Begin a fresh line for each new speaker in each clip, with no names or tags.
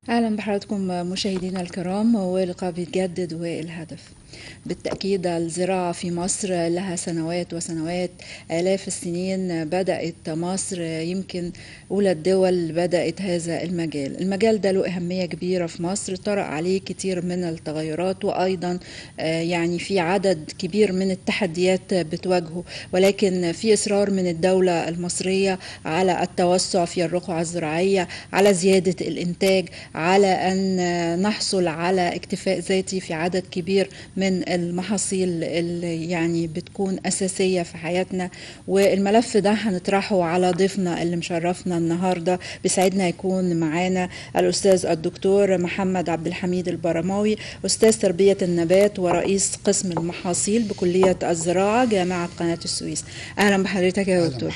اهلا بحضراتكم مشاهدينا الكرام ولقاء بيتجدد والهدف بالتأكيد الزراعة في مصر لها سنوات وسنوات آلاف السنين بدأت مصر يمكن أولى الدول بدأت هذا المجال المجال ده له أهمية كبيرة في مصر طرأ عليه كتير من التغيرات وأيضا يعني في عدد كبير من التحديات بتواجهه ولكن في إصرار من الدولة المصرية على التوسع في الرقعة الزراعية على زيادة الإنتاج على أن نحصل على اكتفاء ذاتي في عدد كبير من المحاصيل اللي يعني بتكون أساسية في حياتنا والملف ده هنطرحه على ضيفنا اللي مشرفنا النهاردة بيسعدنا يكون معانا الأستاذ الدكتور محمد عبد الحميد البرماوي أستاذ تربية النبات ورئيس قسم المحاصيل بكلية الزراعة جامعة قناة السويس أهلا بحضرتك يا دكتور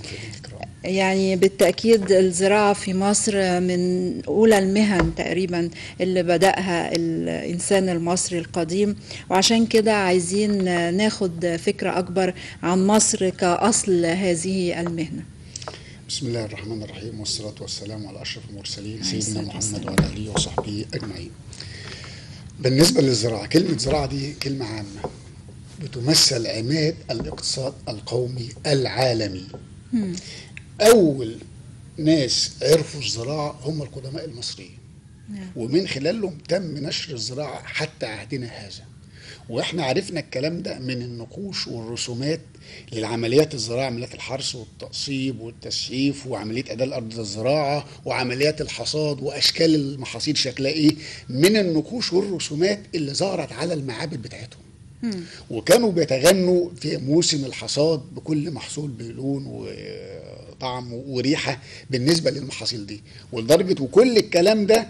يعني بالتأكيد الزراعة في مصر من أولى المهن تقريبا اللي بدأها الإنسان المصري القديم وعشان كده عايزين ناخد فكرة أكبر عن مصر كأصل هذه المهنة
بسم الله الرحمن الرحيم والصلاة والسلام على أشرف المرسلين سيدنا محمد وعلى آله وصحبه أجمعين بالنسبة للزراعة كلمة زراعة دي كلمة عامة بتمثل عماد الاقتصاد القومي العالمي م. اول ناس عرفوا الزراعه هم القدماء المصريين نعم. ومن خلالهم تم نشر الزراعه حتى عهدنا هذا واحنا عرفنا الكلام ده من النقوش والرسومات للعمليات الزراعه عمليات الحرث والتقصيب والتسعيف وعمليه اداء الارض للزراعه وعمليات الحصاد واشكال المحاصيل شكلها ايه من النقوش والرسومات اللي ظهرت على المعابد بتاعتهم وكانوا بيتغنوا في موسم الحصاد بكل محصول بلون وطعم وريحه بالنسبه للمحاصيل دي ولدرجه وكل الكلام ده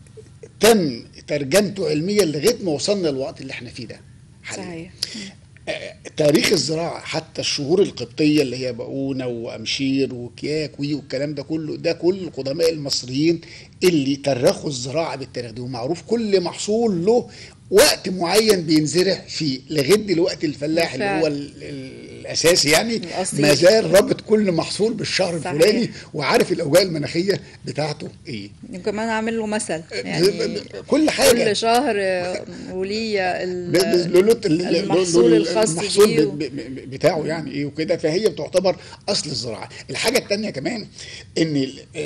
تم ترجمته علميا لغايه ما وصلنا للوقت اللي احنا فيه ده
صحيح
تاريخ الزراعه حتى الشهور القبطيه اللي هي بقونه وامشير وكياك وي والكلام ده كله ده كل القدماء المصريين اللي ترخوا الزراعه بالتاريخ ده ومعروف كل محصول له وقت معين بينزرع فيه لغايه دلوقتي الفلاح اللي هو الاساسي يعني ما زال رابط كل محصول بالشهر صحيح. الفلاني وعارف الاوجاع المناخيه بتاعته ايه
كمان عامل له مثل يعني
كل حاجه
كل شهر وليه المحصول الخاص
المحصول بتاعه يعني ايه وكده فهي بتعتبر اصل الزراعه الحاجه الثانيه كمان ان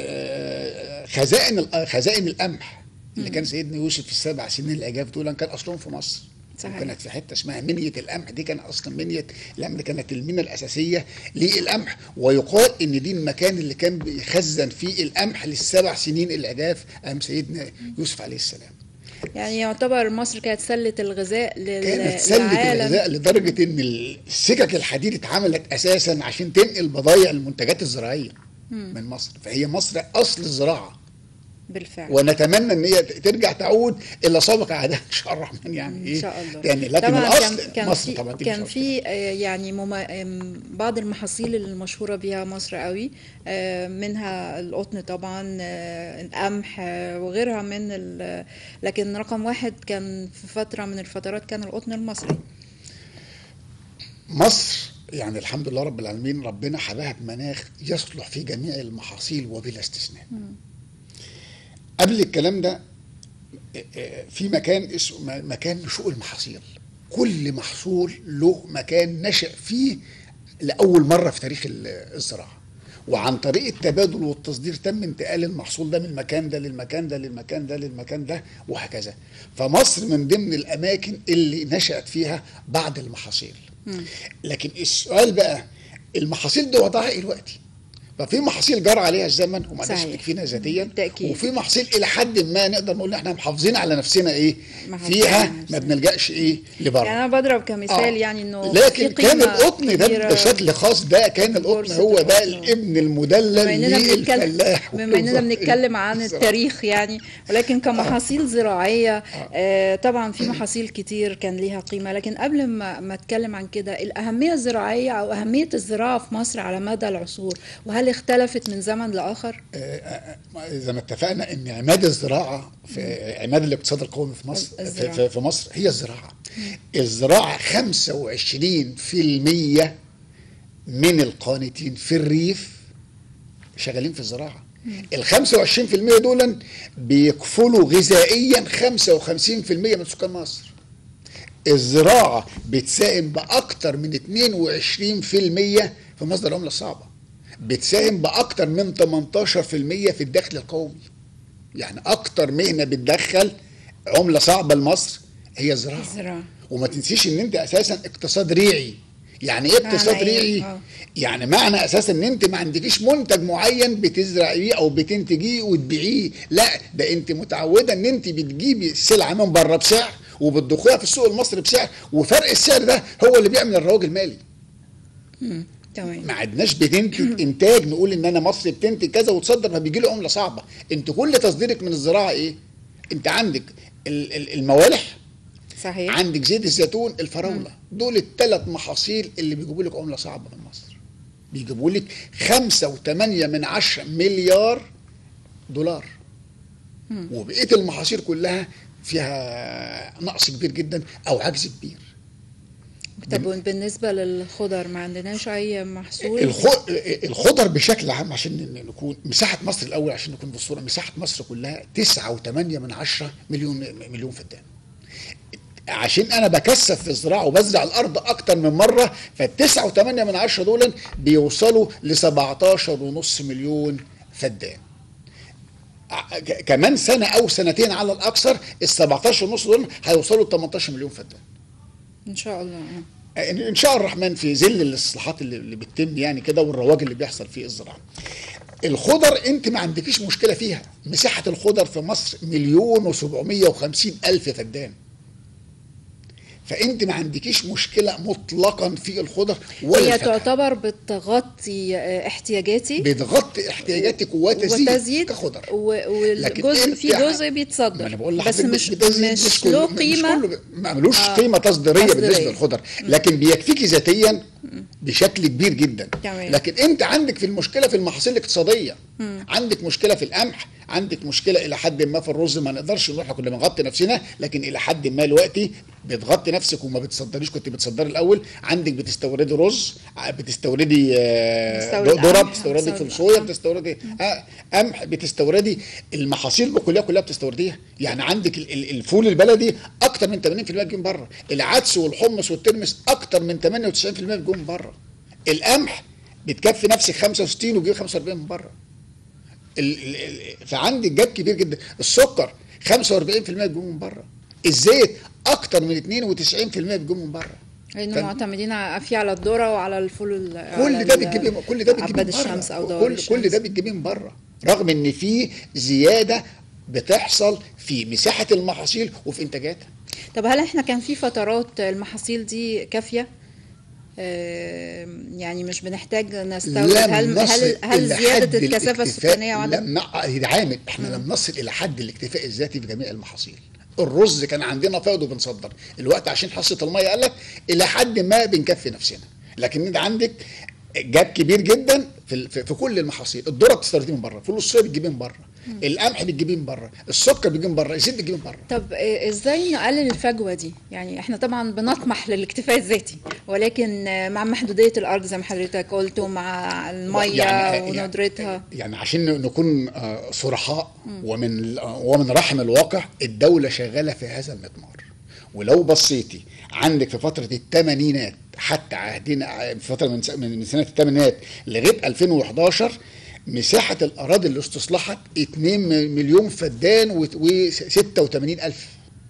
خزائن خزائن القمح اللي كان سيدنا يوسف في السبع سنين الاجاب دول كان اصلهم في مصر صحيح. كانت في حته اسمها منيه القمح دي كان اصلا منيه القمح كانت المينه الاساسيه للقمح ويقال ان دي المكان اللي كان بيخزن فيه القمح للسبع سنين الاجاف ايام سيدنا يوسف عليه السلام
يعني يعتبر مصر كانت سله الغذاء لل...
كانت سله الغذاء لدرجه ان السكك الحديد اتعملت اساسا عشان تنقل بضايع المنتجات الزراعيه مم. من مصر فهي مصر اصل الزراعه
بالفعل
ونتمنى ان هي ترجع تعود الى سابق عهدها ان شاء الرحمن يعني
ايه ان شاء الله
يعني لكن
طبعا
الاصل
كان, كان
مصر
في
طبعا
كان في يعني مم... بعض المحاصيل المشهوره بها مصر قوي منها القطن طبعا القمح وغيرها من ال... لكن رقم واحد كان في فتره من الفترات كان القطن المصري
مصر يعني الحمد لله رب العالمين ربنا حباها بمناخ يصلح في جميع المحاصيل وبلا استثناء م. قبل الكلام ده في مكان اسمه مكان نشوء المحاصيل كل محصول له مكان نشأ فيه لأول مرة في تاريخ الزراعة وعن طريق التبادل والتصدير تم انتقال المحصول ده من المكان ده للمكان ده للمكان ده للمكان ده وهكذا فمصر من ضمن الأماكن اللي نشأت فيها بعض المحاصيل لكن السؤال بقى المحاصيل دي وضعها ايه دلوقتي؟ ففي محاصيل جرى عليها الزمن وما عادش تكفينا ذاتيا
بالتأكيد.
وفي محاصيل الى حد ما نقدر نقول احنا محافظين على نفسنا ايه فيها ما بنلجاش ايه لبره
يعني انا بضرب كمثال آه. يعني انه
لكن كان القطن ده بشكل خاص ده كان القطن هو ده الابن المدلل للفلاح
بما اننا بنتكلم عن التاريخ يعني ولكن كمحاصيل زراعيه آه طبعا في محاصيل كتير كان ليها قيمه لكن قبل ما ما اتكلم عن كده الاهميه الزراعيه او اهميه الزراعه في مصر على مدى العصور وهل اختلفت من زمن لاخر؟
زي ما اتفقنا ان عماد الزراعه في عماد الاقتصاد القومي في مصر في, في مصر هي الزراعه. الزراعه 25% من القانتين في الريف شغالين في الزراعه ال 25% دول بيكفلوا غذائيا 55% من سكان مصر الزراعة بتساهم بأكتر من 22% في مصدر العملة الصعبة بتساهم بأكتر من 18% في الدخل القومي يعني أكتر مهنة بتدخل عملة صعبة لمصر هي الزراعة
الزراعة.
وما تنسيش ان انت اساسا اقتصاد ريعي يعني ايه اقتصاد
معنى إيه؟
ريعي
آه.
يعني معنى اساسا ان انت ما عندكيش منتج معين بتزرعيه او بتنتجيه وتبيعيه لا ده انت متعوده ان انت بتجيبي السلعه من بره بسعر وبتضخيها في السوق المصري بسعر وفرق السعر ده هو اللي بيعمل الرواج المالي
تمام
ما عدناش بننتج انتاج نقول ان انا مصر بتنتج كذا وتصدر فبيجي له عمله صعبه انت كل تصديرك من الزراعه ايه انت عندك ال- ال- الموالح
صحيح
عندك زيت الزيتون الفراوله دول الثلاث محاصيل اللي بيجيبوا لك عمله صعبه من مصر بيجيبوا لك خمسة وثمانية من عشرة مليار دولار وبقيه المحاصيل كلها فيها نقص كبير جدا او عجز كبير
طب بالنسبة للخضر ما عندناش أي محصول
الخ- الخضر بشكل عام عشان ن- نكون مساحه مصر الاول عشان نكون في الصوره مساحه مصر كلها 9.8 من عشرة مليون مليون فدان عشان انا بكثف في الزراعه وبزرع الارض اكتر من مره فالتسعة وثمانية من عشرة دول بيوصلوا ل 17 ونص مليون فدان ع- ك- كمان سنه او سنتين على الاكثر ال 17 ونص دول هيوصلوا ل 18 مليون فدان
إن شاء الله آه.
ان إن شاء الرحمن في ظل الاصلاحات اللي اللي بتتم يعني كده والرواج اللي بيحصل في الزراعه. الخضر انت ما عندكيش مشكله فيها، مساحه الخضر في مصر مليون و750 الف فدان. فانت ما عندكيش مشكله مطلقا في الخضر ولا
هي
الفاكهة.
تعتبر بتغطي آه، احتياجاتي
بتغطي احتياجاتك وتزيد,
وتزيد
كخضر
و-
لكن
والجزء
انت
في
ع-
جزء بيتصدر
ما انا بقول
بس
لحضرتك
مش
بتزيد
مش
كله-
له
مش
قيمة
كله ما ملوش
آه.
قيمه تصديريه
تصديرية.
بالنسبه للخضر لكن بيكفيكي ذاتيا بشكل كبير جدا
تمام.
لكن انت عندك في المشكله في المحاصيل الاقتصاديه عندك مشكله في القمح عندك مشكله الى حد ما في الرز ما نقدرش نقول احنا كنا بنغطي نفسنا لكن الى حد ما دلوقتي بتغطي نفسك وما بتصدريش كنت بتصدري الاول عندك بتستوردي رز ع- بتستوردي آه،
بتستورد
ذره
قمح،
بتستوردي
بتستورد
فول صويا
قمح.
بتستوردي آه، قمح بتستوردي المحاصيل كلها كلها بتستورديها يعني عندك ال- ال- الفول البلدي اكتر من 80% بيجي من بره العدس والحمص والترمس اكتر من 98% بيجوا من بره القمح بتكفي نفسك 65 وتجيب 45 من بره ال- ال- ال- فعندك جاب كبير جدا السكر 45% بيجوا من بره الزيت اكتر من 92% بيجوا من بره
لأنه
فن-
معتمدين ع- فيه على الذرة وعلى الفول ال-
كل
على
ده
ال-
بتجيبيه كل ده بتجيبيه
عباد
من
الشمس أو
بره
دوار
كل كل ده
الشمس.
بتجيبيه من بره رغم ان في زياده بتحصل في مساحه المحاصيل وفي انتاجاتها
طب هل احنا كان في فترات المحاصيل دي كافية؟ آم، يعني مش بنحتاج نستورد
لم
هل
نصل
هل هل
إلى
زيادة
حد
الكثافة
الاكتفاء-
السكانية وعدم
لم نع- هي عامل احنا لم نصل الى حد الاكتفاء الذاتي في جميع المحاصيل الرز كان عندنا فائض وبنصدر الوقت عشان حصه الميه قلت الى حد ما بنكفي نفسنا لكن انت عندك جاب كبير جدا في ال- في في كل المحاصيل الذره بتستورديه من بره فول الصويا بتجيبيه من بره القمح بتجيبيه من بره السكر بتجيبيه من بره الزيت بتجيبيه من بره
طب آه، ازاي نقلل الفجوة دي؟ يعني احنا طبعا بنطمح للاكتفاء الذاتي ولكن آه، مع محدودية الأرض زي ما حضرتك قلت ومع المية
يعني-
وندرتها
يعني عشان نكون آه، صرحاء ومن آه، ومن رحم الواقع الدولة شغالة في هذا المضمار ولو بصيتي عندك في فترة الثمانينات حتى عهدنا في فترة من س- من من سنة الثمانينات لغاية 2011 مساحة الأراضي اللي استصلحت 2 مليون فدان و86 ألف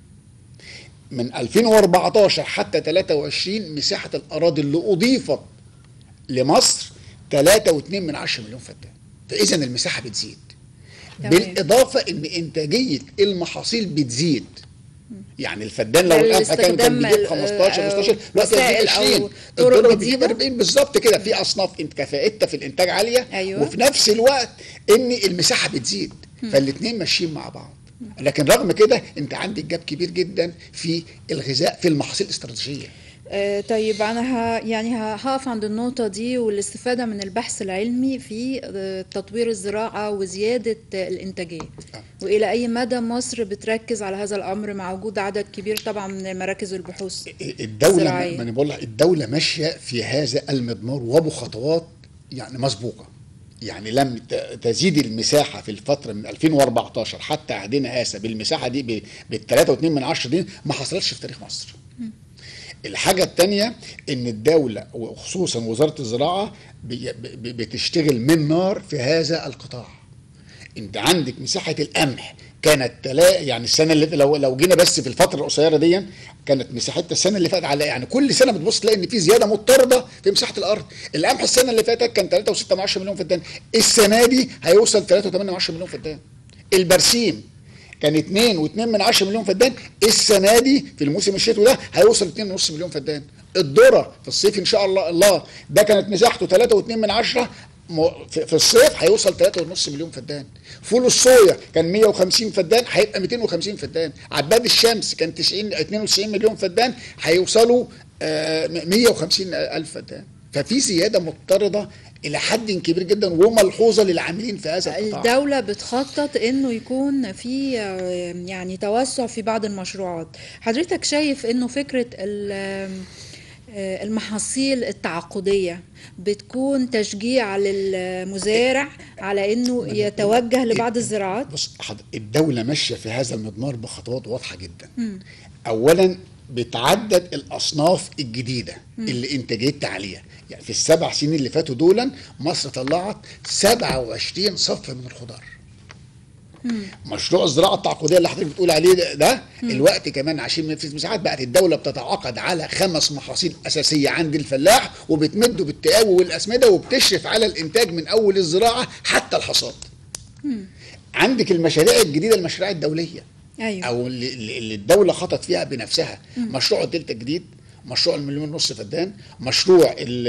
من 2014 حتى 23 مساحة الأراضي اللي أضيفت لمصر 3.2 من 10 مليون فدان فاذا المساحه بتزيد
تمام.
بالاضافه ان انتاجيه المحاصيل بتزيد يعني الفدان لو
ده
القمح كان كان
الاستخدام
بيجيب
ال-
15
آه،
15 دلوقتي بيجيب
وسائل أو
20
طرق
الذره بتجيب
جديدة.
40 بالظبط كده في اصناف انت كفاءتها في الانتاج عاليه
أيوة.
وفي نفس الوقت ان المساحه بتزيد فالاثنين ماشيين مع بعض لكن رغم كده انت عندك جاب كبير جدا في الغذاء في المحاصيل الاستراتيجيه
آه، طيب انا ه... يعني ه- هقف عند النقطه دي والاستفاده من البحث العلمي في آه، تطوير الزراعه وزياده آه، الانتاجيه
آه.
والى اي مدى مصر بتركز على هذا الامر مع وجود عدد كبير طبعا من مراكز البحوث
الدولة
الزراعية.
ما انا بقول لك الدولة ماشية في هذا المضمار وبخطوات يعني مسبوقة يعني لم ت- تزيد المساحه في الفتره من 2014 حتى عهدنا هذا بالمساحه دي ب- بال 3.2 من عشرة دي ما حصلتش في تاريخ مصر الحاجة التانية إن الدولة وخصوصا وزارة الزراعة بي- بي- بتشتغل من نار في هذا القطاع. أنت عندك مساحة القمح كانت تلا يعني السنة اللي لو لو جينا بس في الفترة القصيرة دي كانت مساحتها السنة اللي فاتت على يعني كل سنة بتبص تلاقي إن في زيادة مضطردة في مساحة الأرض. القمح السنة اللي فاتت كان 3.6 مليون فدان، السنة دي هيوصل 3.8 مليون فدان. البرسيم كان 2 و2 من 10 مليون فدان السنه دي في الموسم الشتوي ده هيوصل 2.5 مليون فدان الذره في الصيف ان شاء الله الله ده كانت مساحته 3.2 من 10 م- في في الصيف هيوصل 3.5 مليون فدان فول الصويا كان 150 فدان هيبقى 250 فدان عباد الشمس كان 90 92 مليون فدان هيوصلوا آه، 150 الف فدان ففي زياده مضطرده الى حد كبير جدا وملحوظه للعاملين في هذا القطاع
الدولة بتخطط انه يكون في آه، يعني توسع في بعض المشروعات حضرتك شايف انه فكرة ال- آه، المحاصيل التعاقدية بتكون تشجيع للمزارع على انه يتوجه لبعض الزراعات
بص حض... الدولة ماشية في هذا المضمار بخطوات واضحة جدا أولا بتعدد الأصناف الجديدة اللي انتاجيتها عالية يعني في السبع سنين اللي فاتوا دولا مصر طلعت 27 صف من الخضار مشروع الزراعه التعاقديه اللي حضرتك بتقول عليه ده, ده الوقت كمان عشان في مساحات بقت الدوله بتتعاقد على خمس محاصيل اساسيه عند الفلاح وبتمده بالتقاوي والاسمده وبتشرف على الانتاج من اول الزراعه حتى الحصاد. عندك المشاريع الجديده المشاريع الدوليه
ايوه
او اللي, اللي الدوله خطط فيها بنفسها مشروع الدلتا الجديد مشروع المليون ونص فدان مشروع ال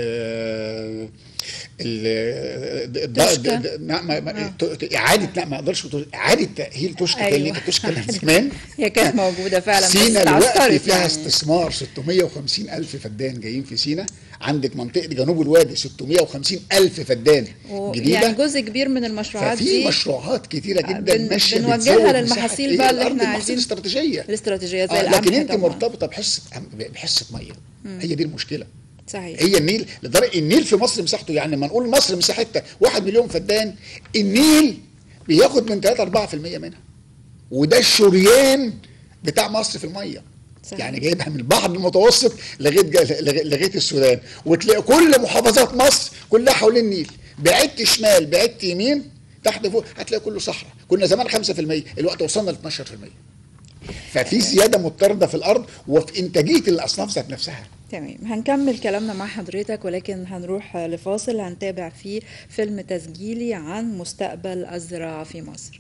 ال
توشكا.
د- د- نعم ما- ما-
آه.
ت- ت- اعاده لا ما اقدرش أقول- اعاده تاهيل توشكا كان
أيوة.
ليه توشكا كان زمان
هي كانت موجودة فعلا بس
سينا الوقت
اتعثرت
فيها
يعني.
استثمار 650 الف فدان جايين في سينا عندك منطقه جنوب الوادي 650 الف فدان
و-
جديده
يعني جزء كبير من المشروعات
ففي
دي
مشروعات كتيره جدا
بن-
ماشيه
بنوجهها
بتزود مساحة
للمحاصيل
إيه؟
بقى اللي
الأرض
إحنا
المحاصيل
عايزين-
الاستراتيجيه
الاستراتيجية زي
آه
القمح
لكن انت
طبعاً.
مرتبطه بحصه بحصه ميه هي دي المشكله
صحيح
هي النيل لدرجه النيل في مصر مساحته يعني لما نقول مصر مساحتها 1 مليون فدان النيل بياخد من 3 4% منها وده الشريان بتاع مصر في الميه
صحيح.
يعني جايبها من البحر المتوسط لغايه جا- لغايه لغاية السودان وتلاقي كل محافظات مصر كلها حوالين النيل بعدت شمال بعدت يمين تحت فوق هتلاقي كله صحراء كنا زمان 5% الوقت وصلنا ل 12% ففي زياده مضطرده في الارض وفي انتاجيه الاصناف ذات نفسها
تمام هنكمل كلامنا مع حضرتك ولكن هنروح لفاصل هنتابع فيه فيلم تسجيلي عن مستقبل الزراعة في مصر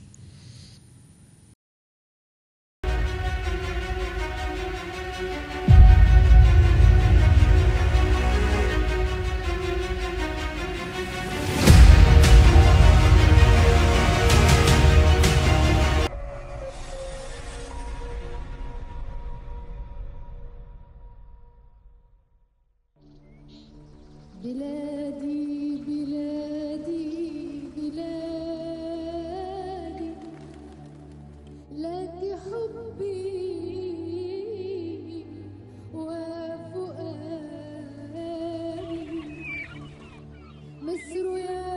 بلادي بلادي بلادي لك حبي وفؤادي مصر يا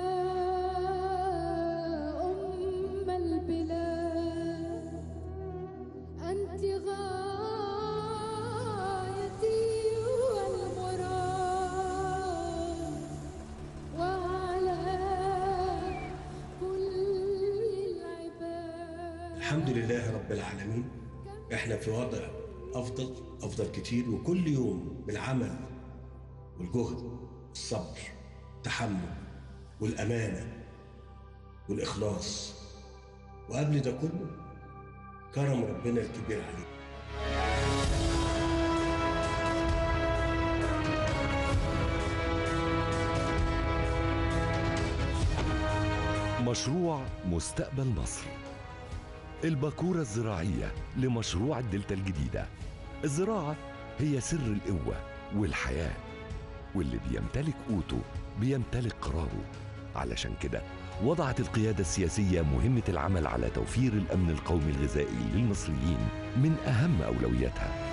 أم البلاد أنت غايتي والمراد وعلى كل العباد
الحمد لله رب العالمين احنا في وضع افضل افضل كتير وكل يوم بالعمل والجهد الصبر التحمل والامانه والاخلاص وقبل ده كله كرم ربنا الكبير علينا
مشروع مستقبل مصر الباكورة الزراعية لمشروع الدلتا الجديدة الزراعة هي سر القوة والحياة واللي بيمتلك قوته بيمتلك قراره علشان كده وضعت القيادة السياسية مهمة العمل على توفير الأمن القومي الغذائي للمصريين من أهم أولوياتها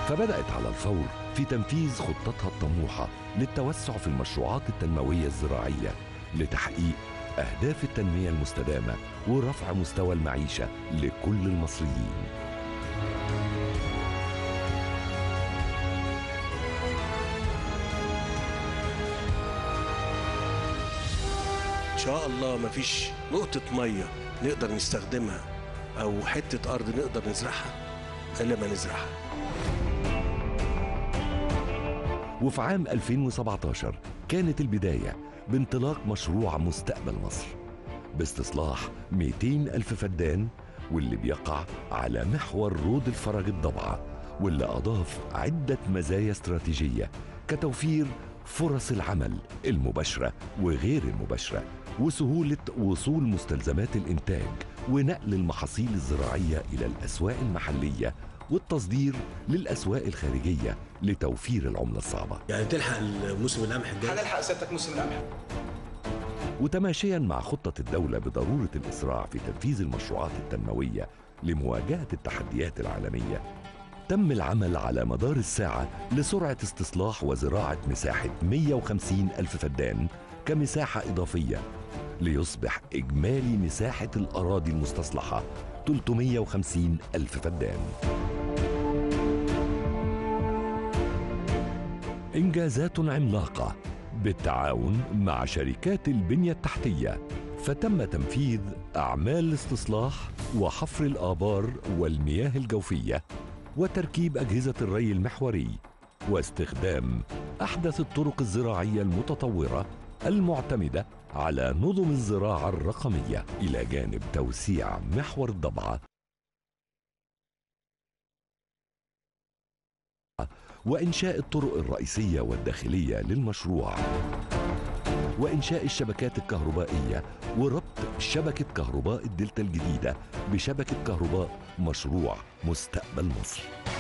فبدأت على الفور في تنفيذ خطتها الطموحة للتوسع في المشروعات التنموية الزراعية لتحقيق أهداف التنمية المستدامة ورفع مستوى المعيشة لكل المصريين
ان شاء الله مفيش نقطه ميه نقدر نستخدمها او حته ارض نقدر نزرعها الا ما نزرعها
وفي عام 2017 كانت البداية بانطلاق مشروع مستقبل مصر باستصلاح 200 ألف فدان واللي بيقع على محور رود الفرج الضبعة واللي أضاف عدة مزايا استراتيجية كتوفير فرص العمل المباشرة وغير المباشرة وسهولة وصول مستلزمات الإنتاج ونقل المحاصيل الزراعية إلى الأسواق المحلية والتصدير للأسواق الخارجية لتوفير العملة الصعبة
يعني تلحق الموسم القمح الجاي
هنلحق سيادتك موسم القمح
وتماشيا مع خطة الدولة بضرورة الإسراع في تنفيذ المشروعات التنموية لمواجهة التحديات العالمية تم العمل على مدار الساعة لسرعة استصلاح وزراعة مساحة 150 ألف فدان كمساحة إضافية ليصبح إجمالي مساحة الأراضي المستصلحة 350 ألف فدان إنجازات عملاقة بالتعاون مع شركات البنية التحتية فتم تنفيذ أعمال الاستصلاح وحفر الآبار والمياه الجوفية وتركيب أجهزة الري المحوري واستخدام أحدث الطرق الزراعية المتطورة المعتمدة على نظم الزراعة الرقمية إلى جانب توسيع محور الضبعة وإنشاء الطرق الرئيسية والداخلية للمشروع وإنشاء الشبكات الكهربائية وربط شبكة كهرباء الدلتا الجديدة بشبكة كهرباء مشروع مستقبل مصر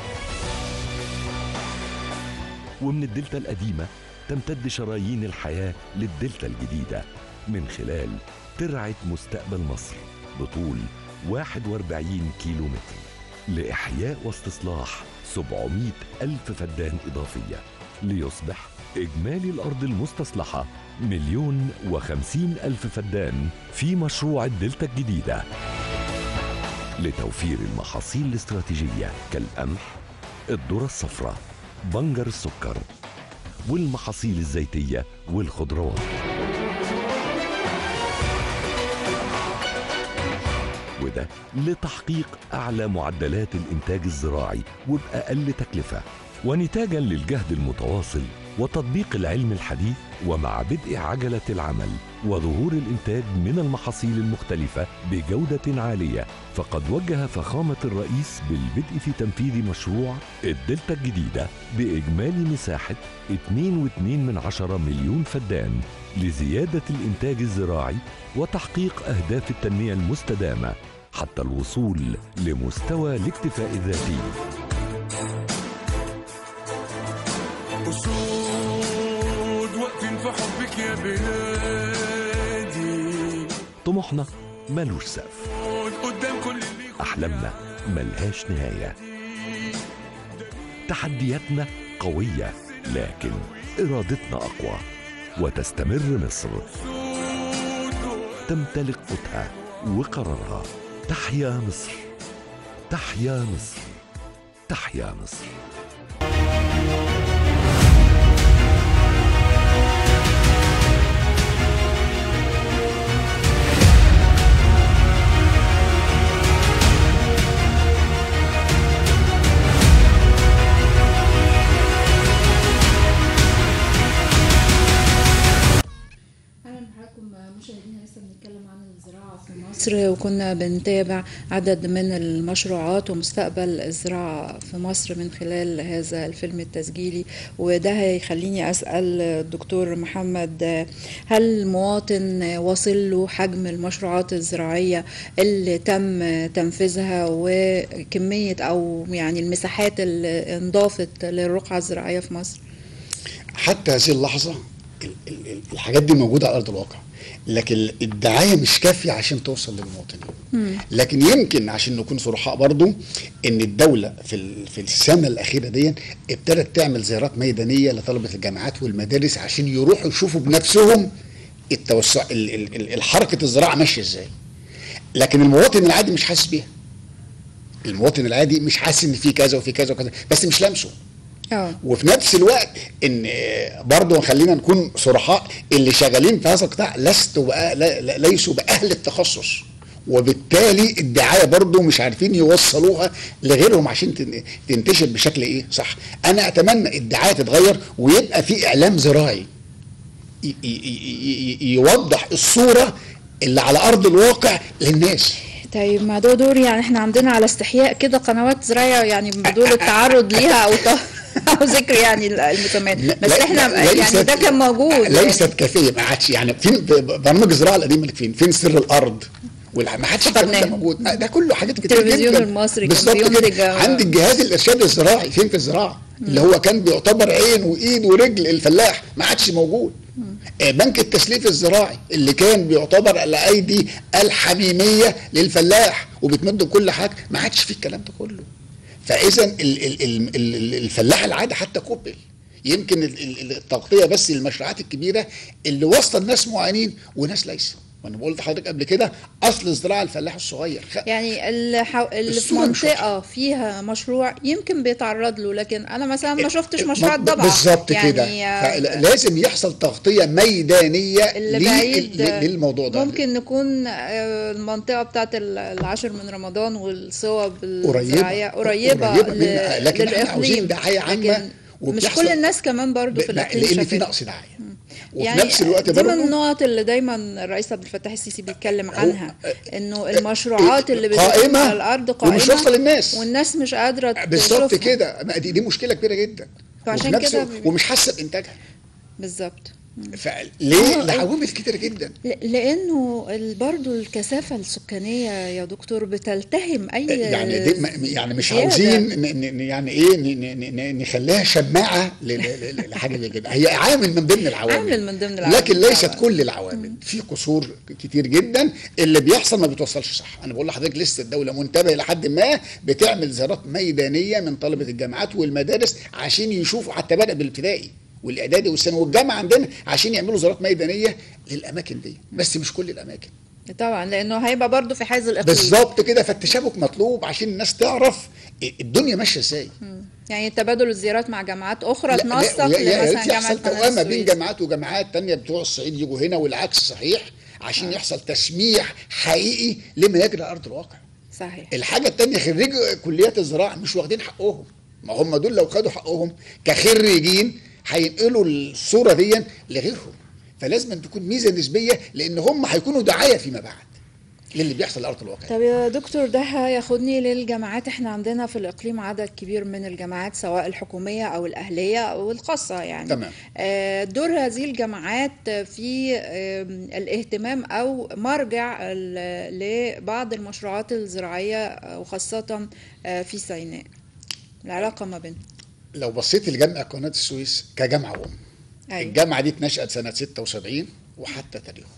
ومن الدلتا القديمة تمتد شرايين الحياة للدلتا الجديدة من خلال ترعة مستقبل مصر بطول 41 كيلو متر لإحياء واستصلاح 700 ألف فدان إضافية ليصبح إجمالي الأرض المستصلحة مليون وخمسين ألف فدان في مشروع الدلتا الجديدة لتوفير المحاصيل الاستراتيجية كالقمح الذرة الصفراء بنجر السكر والمحاصيل الزيتية والخضروات وده لتحقيق أعلى معدلات الإنتاج الزراعي وبأقل تكلفة ونتاجا للجهد المتواصل وتطبيق العلم الحديث ومع بدء عجلة العمل وظهور الإنتاج من المحاصيل المختلفة بجودة عالية فقد وجه فخامة الرئيس بالبدء في تنفيذ مشروع الدلتا الجديدة بإجمالي مساحة 2.2 من عشرة مليون فدان لزيادة الإنتاج الزراعي وتحقيق أهداف التنمية المستدامة حتى الوصول لمستوى الاكتفاء الذاتي
أسود واقفين في حبك يا بلادي
طموحنا ملوش سقف
أسود قدام كل اللي
أحلامنا ملهاش نهاية تحدياتنا قوية لكن إرادتنا أقوى وتستمر مصر تمتلك قوتها وقرارها تحيا مصر تحيا مصر تحيا مصر
اهلا بحضراتكم مشاهدينا لسه بنتكلم عن الزراعه في مصر وكنا بنتابع عدد من المشروعات ومستقبل الزراعه في مصر من خلال هذا الفيلم التسجيلي وده هيخليني اسال الدكتور محمد هل المواطن واصل له حجم المشروعات الزراعيه اللي تم تنفيذها وكميه او يعني المساحات اللي انضافت للرقعه الزراعيه في مصر؟
حتى هذه اللحظة ال- ال- ال- الحاجات دي موجوده على ارض الواقع لكن الدعايه مش كافيه عشان توصل للمواطنين لكن يمكن عشان نكون صرحاء برضو ان الدوله في ال- في السنه الاخيره دي ابتدت تعمل زيارات ميدانيه لطلبه الجامعات والمدارس عشان يروحوا يشوفوا بنفسهم التوسع ال- ال- ال- الحركه الزراعه ماشيه ازاي لكن المواطن العادي مش حاسس بيها المواطن العادي مش حاسس ان في كذا وفي كذا وكذا بس مش لامسه
اه
وفي نفس الوقت ان برضه خلينا نكون صرحاء اللي شغالين في هذا القطاع لستوا بقى لا- لا- ليسوا باهل التخصص وبالتالي الدعايه برضه مش عارفين يوصلوها لغيرهم عشان تن- تنتشر بشكل ايه صح انا اتمنى الدعايه تتغير ويبقى في اعلام زراعي ي- ي- ي- ي- يوضح الصوره اللي على ارض الواقع للناس
طيب ما ده دور يعني احنا عندنا على استحياء كده قنوات زراعية يعني بدون التعرض ليها او ط- او ذكر يعني المسميات بس
لا-
احنا
لا-
يعني
ليست-
ده كان موجود
ليست
يعني.
كافيه ما عادش يعني فين برامج الزراعه القديمه اللي فين فين سر الارض والح- ما حدش الكلام ده
فقدناه.
موجود آه، ده كله حاجات كتير
التلفزيون
جدا
المصري كان
بالظبط
بينتج-
كده عندك جهاز الارشاد الزراعي فين في الزراعه اللي هو كان بيعتبر عين وايد ورجل الفلاح ما عادش موجود آه، بنك التسليف الزراعي اللي كان بيعتبر على ايدي الحميميه للفلاح وبتمد بكل حاجه ما عادش فيه الكلام ده كله فاذا ال- ال- ال- ال- الفلاح العادي حتى كبل يمكن ال- ال- التغطيه بس للمشروعات الكبيره اللي وسط الناس معانين وناس ليس وانا بقول لحضرتك قبل كده اصل الزراعه الفلاح الصغير خ-
يعني اللي, حو... اللي في
الصورة مش
منطقة فيها مشروع يمكن بيتعرض له لكن انا مثلا ما شفتش
ما-
مشروعات ضبعة
بالظبط
يعني
كده
آه،
فلازم يحصل تغطيه ميدانيه
اللي
لل-
بعيد
لل- للموضوع ده
ممكن نكون آه، المنطقة بتاعت ال- العاشر من رمضان والصوب
قريبة.
الزراعية قريبة,
قريبة
ل-
منها، لكن احنا
للإقليم.
عاوزين دعاية عامة
لكن مش
وبتحصل-
كل الناس كمان برضو في
ب-
الإقليم
لان في
شايفين.
نقص دعايه وفي
يعني
نفس الوقت
دي من
برضه
النقط اللي دايما الرئيس عبد الفتاح السيسي بيتكلم
هو-
عنها انه المشروعات اللي بتتم
قائمة
على الارض قائمه
ومش واصلة للناس.
والناس مش قادره
بالظبط
تشوفها.
كده ما دي, دي مشكله كبيره جدا
فعشان
وفي نفس
كده
الوقت- ومش حاسه بانتاجها
بالظبط
فليه
هو-
لعوامل كتيره جدا
ل- لانه ال- برضو الكثافه السكانيه يا دكتور بتلتهم اي
يعني دي م- يعني مش
زيادة.
عاوزين ن- ن- يعني ايه ن- ن- ن- نخليها شماعه ل- ل- ل- لحاجه زي كده هي عامل من ضمن العوامل
عامل من ضمن العوامل
لكن ليست
طبعاً.
كل العوامل في قصور كتير جدا اللي بيحصل ما بيتوصلش صح انا بقول لحضرتك لسه الدوله منتبهه لحد ما بتعمل زيارات ميدانيه من طلبه الجامعات والمدارس عشان يشوفوا حتى بدا بالابتدائي والاعدادي والثانوي والجامعه عندنا عشان يعملوا زيارات ميدانيه للاماكن دي بس مش كل الاماكن
طبعا لانه هيبقى برضو في حيز الاقليم
بالظبط كده فالتشابك مطلوب عشان الناس تعرف الدنيا ماشيه ازاي
يعني تبادل الزيارات مع جامعات اخرى
لا-
تنسق
لا- يا- يا
لمثلا
ريت
جامعه
يحصل
قناه
توأمة بين
السويس
جامعات وجامعات تانية بتوع الصعيد يجوا هنا والعكس صحيح عشان يحصل تسميح حقيقي لما يجري على ارض الواقع
صحيح
الحاجه التانية خريجي كليات الزراعه مش واخدين حقهم ما هم دول لو خدوا حقهم كخريجين هينقلوا الصوره دي لغيرهم فلازم أن تكون ميزه نسبيه لان هم هيكونوا دعايه فيما بعد للي بيحصل على ارض الواقع
طب يا دكتور ده هياخدني للجامعات احنا عندنا في الإقليم عدد كبير من الجامعات سواء الحكومية أو الأهلية أو الخاصة يعني
تمام.
آه، دور هذه الجامعات في آم، الاهتمام أو مرجع ال- لبعض المشروعات الزراعية وخاصة آه، في سيناء العلاقة ما بينهم
لو بصيت لجامعه قناه السويس كجامعه ام
أيوة.
الجامعه دي اتنشأت سنه 76 وحتى تاريخه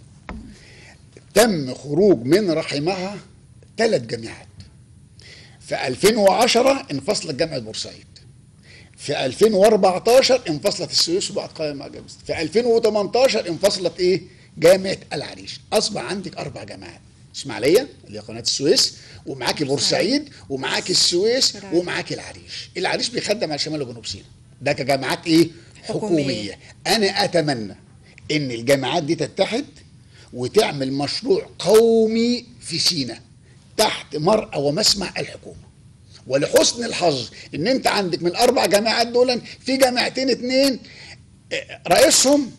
تم خروج من رحمها ثلاث جامعات في 2010 انفصلت جامعه بورسعيد في 2014 انفصلت السويس وبقت قائمه مع جامعه في 2018 انفصلت ايه جامعه العريش اصبح عندك اربع جامعات اسماعيليه اللي هي قناه السويس ومعاكي بورسعيد ومعاكي السويس
العريش.
ومعاكي العريش العريش بيخدم على شمال وجنوب سيناء ده كجامعات ايه
حكومية.
حكوميه انا اتمنى ان الجامعات دي تتحد وتعمل مشروع قومي في سيناء تحت مرأى ومسمع الحكومه ولحسن الحظ ان انت عندك من اربع جامعات دول في جامعتين اتنين آه، رئيسهم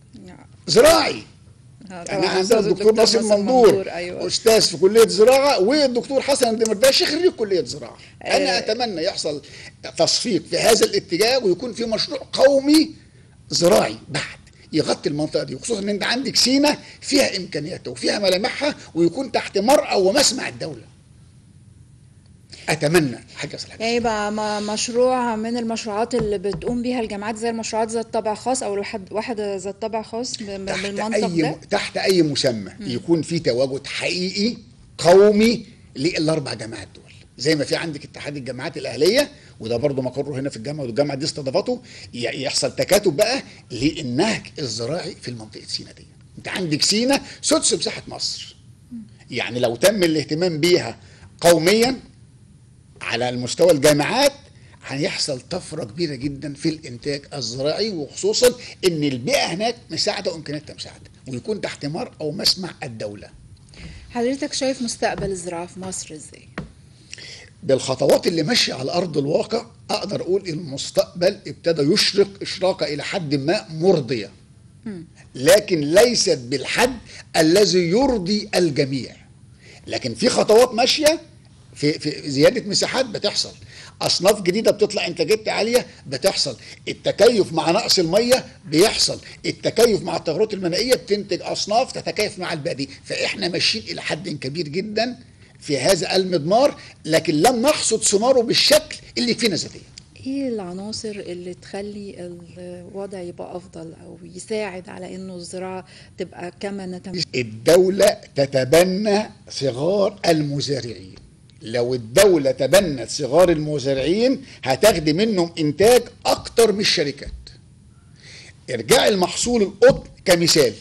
زراعي
آه،
انا
طبعاً
عندنا
أستاذ
الدكتور ناصر مندور
أيوة.
استاذ في كليه زراعه والدكتور حسن الدمرداشي خريج كليه زراعه انا
آه.
اتمنى يحصل تصفيق في هذا الاتجاه ويكون في مشروع قومي زراعي بحت يغطي المنطقه دي وخصوصا ان انت عندك سينا فيها امكانياتها وفيها ملامحها ويكون تحت مرأى ومسمع الدوله اتمنى حاجه اصل حاجه
يعني يبقى م- مشروع من المشروعات اللي بتقوم بيها الجامعات زي المشروعات ذات طابع خاص او الواحد واحد ذات طابع خاص ب- ب-
تحت
بالمنطق
اي
ده
تحت اي مسمى يكون في تواجد حقيقي قومي للاربع جامعات دول زي ما في عندك اتحاد الجامعات الاهليه وده برضه مقره هنا في الجامعه والجامعه دي استضافته ي- يحصل تكاتب بقى للنهج الزراعي في المنطقه سينا دي انت عندك سينا سدس مساحه مصر يعني لو تم الاهتمام بيها قوميا على المستوى الجامعات هيحصل طفرة كبيرة جدا في الإنتاج الزراعي وخصوصا إن البيئة هناك مساعدة وإمكانياتها مساعدة ويكون تحت مر أو مسمع الدولة
حضرتك شايف مستقبل الزراعة في مصر ازاي؟
بالخطوات اللي ماشية على أرض الواقع أقدر أقول المستقبل ابتدى يشرق إشراقة إلى حد ما مرضية لكن ليست بالحد الذي يرضي الجميع لكن في خطوات ماشية في, في زيادة مساحات بتحصل أصناف جديدة بتطلع إنتاجيتها عالية بتحصل التكيف مع نقص المية بيحصل التكيف مع التغيرات المناخية بتنتج أصناف تتكيف مع البيئة دي فإحنا ماشيين إلى حد كبير جدا في هذا المضمار لكن لم نحصد ثماره بالشكل اللي يكفينا ذاتيا
ايه العناصر اللي تخلي الوضع يبقى افضل او يساعد على انه الزراعة تبقى كما نتمنى
الدولة تتبنى صغار المزارعين لو الدولة تبنت صغار المزارعين هتاخدي منهم إنتاج أكتر من الشركات ارجعي المحصول القطن كمثال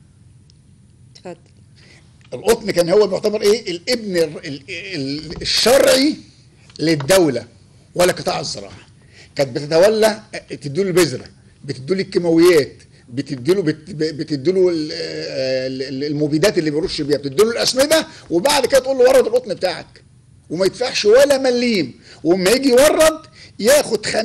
اتفضل
القطن كان هو بيعتبر ايه الابن ال- ال- ال- الشرعي للدوله ولا قطاع الزراعه كانت بتتولى تديله البذره بتديله الكيماويات بتديله بت- بتديله ال- ال- المبيدات اللي بيرش بيها بتديله الاسمده وبعد كده تقول له ورد القطن بتاعك وما يدفعش ولا مليم وما يجي يورد ياخد 50%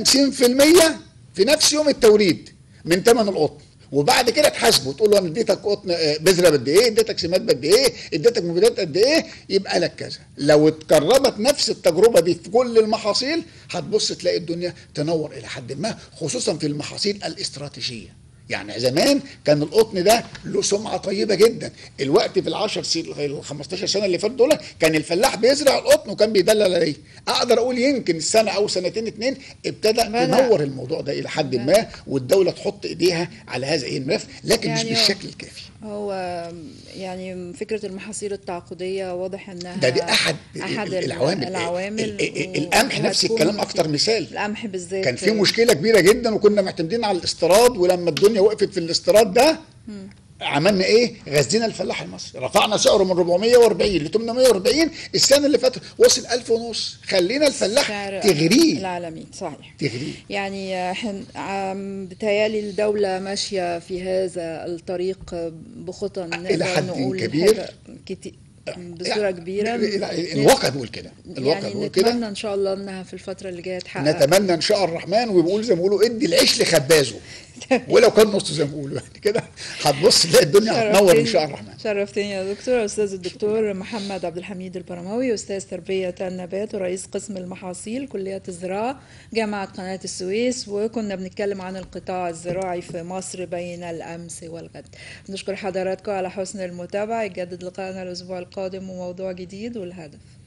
في نفس يوم التوريد من ثمن القطن وبعد كده تحاسبه تقول له انا اديتك قطن آه، بذره قد ايه اديتك سماد قد ايه اديتك مبيدات قد ايه يبقى لك كذا لو اتكرمت نفس التجربه دي في كل المحاصيل هتبص تلاقي الدنيا تنور الى حد ما خصوصا في المحاصيل الاستراتيجيه يعني زمان كان القطن ده له سمعه طيبه جدا الوقت في العشر سنين ال 15 سنه اللي فاتوا دول كان الفلاح بيزرع القطن وكان بيدلل عليه اقدر اقول يمكن سنه او سنتين اتنين ابتدى
بدأ.
تنور الموضوع ده الى حد ما والدوله تحط ايديها على هذا الملف لكن
يعني
مش
هو-
بالشكل الكافي
هو يعني فكرة المحاصيل التعاقدية واضح انها
ده دي احد
احد
العوامل
العوامل
ال- ال-
و-
القمح نفس
وهتكون
الكلام اكتر مثال
القمح بالذات
كان في مشكله كبيره جدا وكنا معتمدين على الاستيراد ولما الدنيا وقفت في الاستيراد ده عملنا ايه؟ غزينا الفلاح المصري، رفعنا سعره من 440 ل 840 السنه اللي فاتت وصل 1000 ونص، خلينا الفلاح
سعر
تغريه
العالمي صحيح
تغريه
يعني احنا عم- بتهيألي الدولة ماشية في هذا الطريق بخطى
إلى
نقدر
حد
نقول
كبير.
حاجة كتي- بصورة كبيرة
ال- الواقع بيقول كده الواقع
يعني
بيقول كده
نتمنى ان شاء الله انها في الفترة اللي جاية تحقق
نتمنى ان شاء الرحمن وبيقول زي ما بيقولوا ادي العيش لخبازه ولو كان نص زي ما بيقولوا يعني كده هتبص تلاقي الدنيا هتنور ان
شرفتني-
شاء الرحمن
شرفتني يا دكتور استاذ الدكتور محمد عبد الحميد البرماوي استاذ تربيه النبات ورئيس قسم المحاصيل كليه الزراعه جامعه قناه السويس وكنا بنتكلم عن القطاع الزراعي في مصر بين الامس والغد نشكر حضراتكم على حسن المتابعه يجدد لقائنا الاسبوع القادم وموضوع جديد والهدف